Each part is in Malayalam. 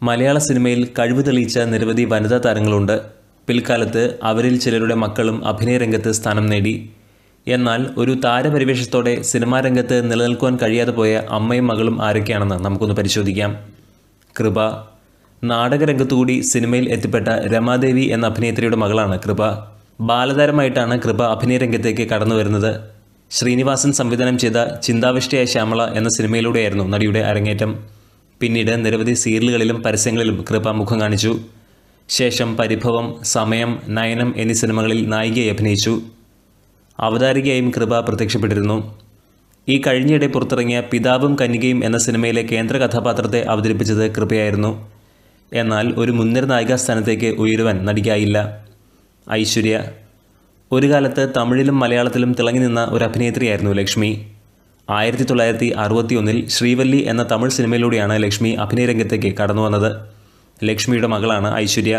മലയാള സിനിമയിൽ കഴിവ് തെളിയിച്ച നിരവധി വനിതാ താരങ്ങളുണ്ട് പിൽക്കാലത്ത് അവരിൽ ചിലരുടെ മക്കളും അഭിനയ രംഗത്ത് സ്ഥാനം നേടി എന്നാൽ ഒരു താരപരിവേഷത്തോടെ സിനിമാ രംഗത്ത് നിലനിൽക്കുവാൻ കഴിയാതെ പോയ അമ്മയും മകളും ആരൊക്കെയാണെന്ന് നമുക്കൊന്ന് പരിശോധിക്കാം കൃപ നാടകരംഗത്തുകൂടി സിനിമയിൽ എത്തിപ്പെട്ട രമാദേവി എന്ന അഭിനേത്രിയുടെ മകളാണ് കൃപ ബാലതാരമായിട്ടാണ് കൃപ അഭിനയ രംഗത്തേക്ക് കടന്നു വരുന്നത് ശ്രീനിവാസൻ സംവിധാനം ചെയ്ത ചിന്താവിഷ്ടയായ ശ്യാമള എന്ന സിനിമയിലൂടെയായിരുന്നു നടിയുടെ അരങ്ങേറ്റം പിന്നീട് നിരവധി സീരിയലുകളിലും പരസ്യങ്ങളിലും കൃപ മുഖം കാണിച്ചു ശേഷം പരിഭവം സമയം നയനം എന്നീ സിനിമകളിൽ നായികയായി അഭിനയിച്ചു അവതാരികയായും കൃപ പ്രത്യക്ഷപ്പെട്ടിരുന്നു ഈ കഴിഞ്ഞിടെ പുറത്തിറങ്ങിയ പിതാവും കന്യകയും എന്ന സിനിമയിലെ കേന്ദ്ര കഥാപാത്രത്തെ അവതരിപ്പിച്ചത് കൃപയായിരുന്നു എന്നാൽ ഒരു മുൻനിര നായികാ സ്ഥാനത്തേക്ക് ഉയരുവാൻ നടിക്കായില്ല ഐശ്വര്യ ഒരു കാലത്ത് തമിഴിലും മലയാളത്തിലും തിളങ്ങി നിന്ന ഒരു അഭിനേത്രിയായിരുന്നു ലക്ഷ്മി ആയിരത്തി തൊള്ളായിരത്തി അറുപത്തി ഒന്നിൽ ശ്രീവല്ലി എന്ന തമിഴ് സിനിമയിലൂടെയാണ് ലക്ഷ്മി അഭിനയ രംഗത്തേക്ക് കടന്നു വന്നത് ലക്ഷ്മിയുടെ മകളാണ് ഐശ്വര്യ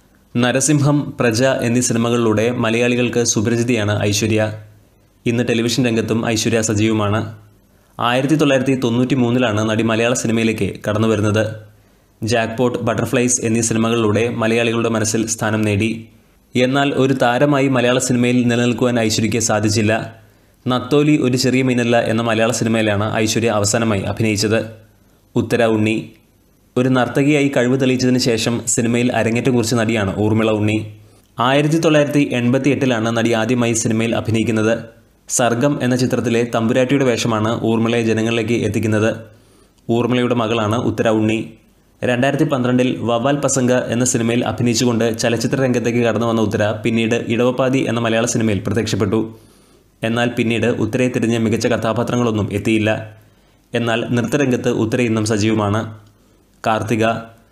നരസിംഹം പ്രജ എന്നീ സിനിമകളിലൂടെ മലയാളികൾക്ക് സുപരിചിതിയാണ് ഐശ്വര്യ ഇന്ന് ടെലിവിഷൻ രംഗത്തും ഐശ്വര്യ സജീവമാണ് ആയിരത്തി തൊള്ളായിരത്തി തൊണ്ണൂറ്റി മൂന്നിലാണ് നടി മലയാള സിനിമയിലേക്ക് കടന്നു വരുന്നത് ജാക്ക്പോട്ട് ബട്ടർഫ്ലൈസ് എന്നീ സിനിമകളിലൂടെ മലയാളികളുടെ മനസ്സിൽ സ്ഥാനം നേടി എന്നാൽ ഒരു താരമായി മലയാള സിനിമയിൽ നിലനിൽക്കുവാൻ ഐശ്വര്യയ്ക്ക് സാധിച്ചില്ല നത്തോലി ഒരു ചെറിയ മീനല്ല എന്ന മലയാള സിനിമയിലാണ് ഐശ്വര്യ അവസാനമായി അഭിനയിച്ചത് ഉത്തര ഉണ്ണി ഒരു നർത്തകിയായി കഴിവ് തെളിയിച്ചതിന് ശേഷം സിനിമയിൽ അരങ്ങേറ്റം കുറിച്ച നടിയാണ് ഊർമിള ഉണ്ണി ആയിരത്തി തൊള്ളായിരത്തി എൺപത്തി എട്ടിലാണ് നടി ആദ്യമായി സിനിമയിൽ അഭിനയിക്കുന്നത് സർഗം എന്ന ചിത്രത്തിലെ തമ്പുരാട്ടിയുടെ വേഷമാണ് ഊർമിളയെ ജനങ്ങളിലേക്ക് എത്തിക്കുന്നത് ഊർമിളയുടെ മകളാണ് ഉത്തര ഉണ്ണി രണ്ടായിരത്തി പന്ത്രണ്ടിൽ വവാൽ പസംഗ എന്ന സിനിമയിൽ അഭിനയിച്ചുകൊണ്ട് ചലച്ചിത്ര രംഗത്തേക്ക് കടന്നു വന്ന ഉത്തര പിന്നീട് ഇടവപ്പാതി എന്ന മലയാള സിനിമയിൽ പ്രത്യക്ഷപ്പെട്ടു എന്നാൽ പിന്നീട് ഉത്തരയെ തിരിഞ്ഞ് മികച്ച കഥാപാത്രങ്ങളൊന്നും എത്തിയില്ല എന്നാൽ നൃത്തരംഗത്ത് ഉത്തര ഇന്നും സജീവമാണ് കാർത്തിക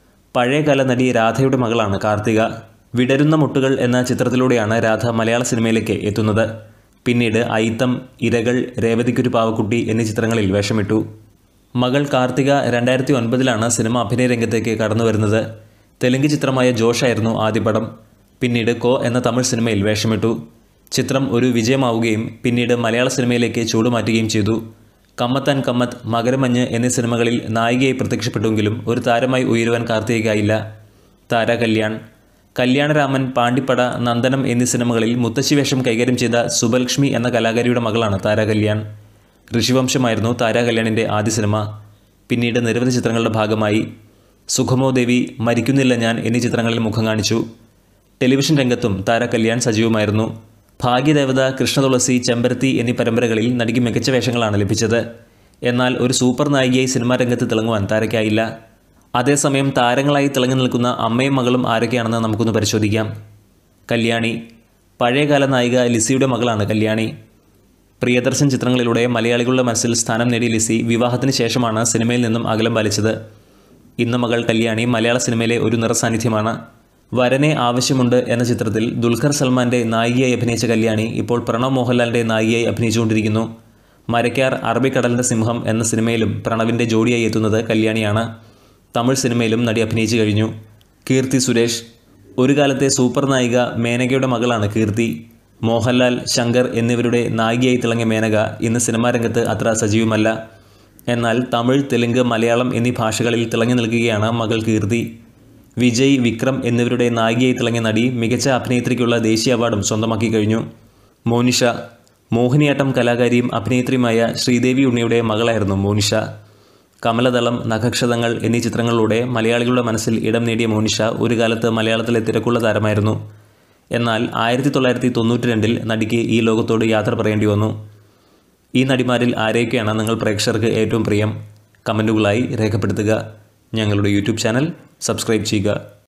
പഴയകാല നടി രാധയുടെ മകളാണ് കാർത്തിക വിടരുന്ന മുട്ടുകൾ എന്ന ചിത്രത്തിലൂടെയാണ് രാധ മലയാള സിനിമയിലേക്ക് എത്തുന്നത് പിന്നീട് അയിത്തം ഇരകൾ രേവതിക്കൊരു പാവക്കുട്ടി എന്നീ ചിത്രങ്ങളിൽ വേഷമിട്ടു മകൾ കാർത്തിക രണ്ടായിരത്തി ഒൻപതിലാണ് സിനിമ അഭിനയ രംഗത്തേക്ക് കടന്നു വരുന്നത് തെലുങ്ക് ചിത്രമായ ജോഷായിരുന്നു ആദ്യ പടം പിന്നീട് കോ എന്ന തമിഴ് സിനിമയിൽ വേഷമിട്ടു ചിത്രം ഒരു വിജയമാവുകയും പിന്നീട് മലയാള സിനിമയിലേക്ക് ചൂടുമാറ്റുകയും ചെയ്തു കമ്മത്താൻ കമ്മത്ത് മകരമഞ്ഞ് എന്നീ സിനിമകളിൽ നായികയായി പ്രത്യക്ഷപ്പെട്ടുവെങ്കിലും ഒരു താരമായി ഉയരുവാൻ കാർത്തികയ്ക്കായില്ല താര കല്യാൺ കല്യാണരാമൻ പാണ്ടിപ്പട നന്ദനം എന്നീ സിനിമകളിൽ മുത്തശ്ശി വേഷം കൈകാര്യം ചെയ്ത സുബലക്ഷ്മി എന്ന കലാകാരിയുടെ മകളാണ് താര കല്യാൺ ഋഷിവംശമായിരുന്നു താര കല്യാണിൻ്റെ ആദ്യ സിനിമ പിന്നീട് നിരവധി ചിത്രങ്ങളുടെ ഭാഗമായി സുഖമോ ദേവി മരിക്കുന്നില്ല ഞാൻ എന്നീ ചിത്രങ്ങളിൽ മുഖം കാണിച്ചു ടെലിവിഷൻ രംഗത്തും താര കല്യാൺ സജീവമായിരുന്നു ഭാഗ്യദേവത കൃഷ്ണതുളസി ചെമ്പരത്തി എന്നീ പരമ്പരകളിൽ നടിക്ക് മികച്ച വേഷങ്ങളാണ് ലഭിച്ചത് എന്നാൽ ഒരു സൂപ്പർ നായികയായി സിനിമാ രംഗത്ത് തിളങ്ങുവാൻ താരയ്ക്കായില്ല അതേസമയം താരങ്ങളായി തിളങ്ങി നിൽക്കുന്ന അമ്മയും മകളും ആരൊക്കെയാണെന്ന് നമുക്കൊന്ന് പരിശോധിക്കാം കല്യാണി പഴയകാല നായിക ലിസിയുടെ മകളാണ് കല്യാണി പ്രിയദർശൻ ചിത്രങ്ങളിലൂടെ മലയാളികളുടെ മനസ്സിൽ സ്ഥാനം നേടിയ ലിസി വിവാഹത്തിന് ശേഷമാണ് സിനിമയിൽ നിന്നും അകലം പാലിച്ചത് ഇന്ന് മകൾ കല്യാണി മലയാള സിനിമയിലെ ഒരു നിറസാന്നിധ്യമാണ് വരനെ ആവശ്യമുണ്ട് എന്ന ചിത്രത്തിൽ ദുൽഖർ സൽമാന്റെ നായികയായി അഭിനയിച്ച കല്യാണി ഇപ്പോൾ പ്രണവ് മോഹൻലാലിന്റെ നായികയായി അഭിനയിച്ചുകൊണ്ടിരിക്കുന്നു മരക്കാർ അറബിക്കടലിന്റെ സിംഹം എന്ന സിനിമയിലും പ്രണവിന്റെ ജോഡിയായി എത്തുന്നത് കല്യാണിയാണ് തമിഴ് സിനിമയിലും നടി അഭിനയിച്ചു കഴിഞ്ഞു കീർത്തി സുരേഷ് ഒരു കാലത്തെ സൂപ്പർ നായിക മേനകയുടെ മകളാണ് കീർത്തി മോഹൻലാൽ ശങ്കർ എന്നിവരുടെ നായികയായി തിളങ്ങിയ മേനക ഇന്ന് സിനിമാ രംഗത്ത് അത്ര സജീവമല്ല എന്നാൽ തമിഴ് തെലുങ്ക് മലയാളം എന്നീ ഭാഷകളിൽ തിളങ്ങി നിൽക്കുകയാണ് മകൾ കീർത്തി വിജയ് വിക്രം എന്നിവരുടെ നായികയായി തിളങ്ങിയ നടി മികച്ച അഭിനേത്രിക്കുള്ള ദേശീയ അവാർഡും സ്വന്തമാക്കി കഴിഞ്ഞു മോനിഷ മോഹിനിയാട്ടം കലാകാരിയും അഭിനേത്രിയുമായ ശ്രീദേവി ഉണ്ണിയുടെ മകളായിരുന്നു മോനിഷ കമലദളം നഖക്ഷതങ്ങൾ എന്നീ ചിത്രങ്ങളിലൂടെ മലയാളികളുടെ മനസ്സിൽ ഇടം നേടിയ മോനിഷ ഒരു കാലത്ത് മലയാളത്തിലെ തിരക്കുള്ള താരമായിരുന്നു എന്നാൽ ആയിരത്തി തൊള്ളായിരത്തി തൊണ്ണൂറ്റി രണ്ടിൽ നടിക്ക് ഈ ലോകത്തോട് യാത്ര പറയേണ്ടി വന്നു ഈ നടിമാരിൽ ആരെയൊക്കെയാണ് നിങ്ങൾ പ്രേക്ഷകർക്ക് ഏറ്റവും പ്രിയം കമൻറ്റുകളായി രേഖപ്പെടുത്തുക ഞങ്ങളുടെ യൂട്യൂബ് ചാനൽ സബ്സ്ക്രൈബ് ചെയ്യുക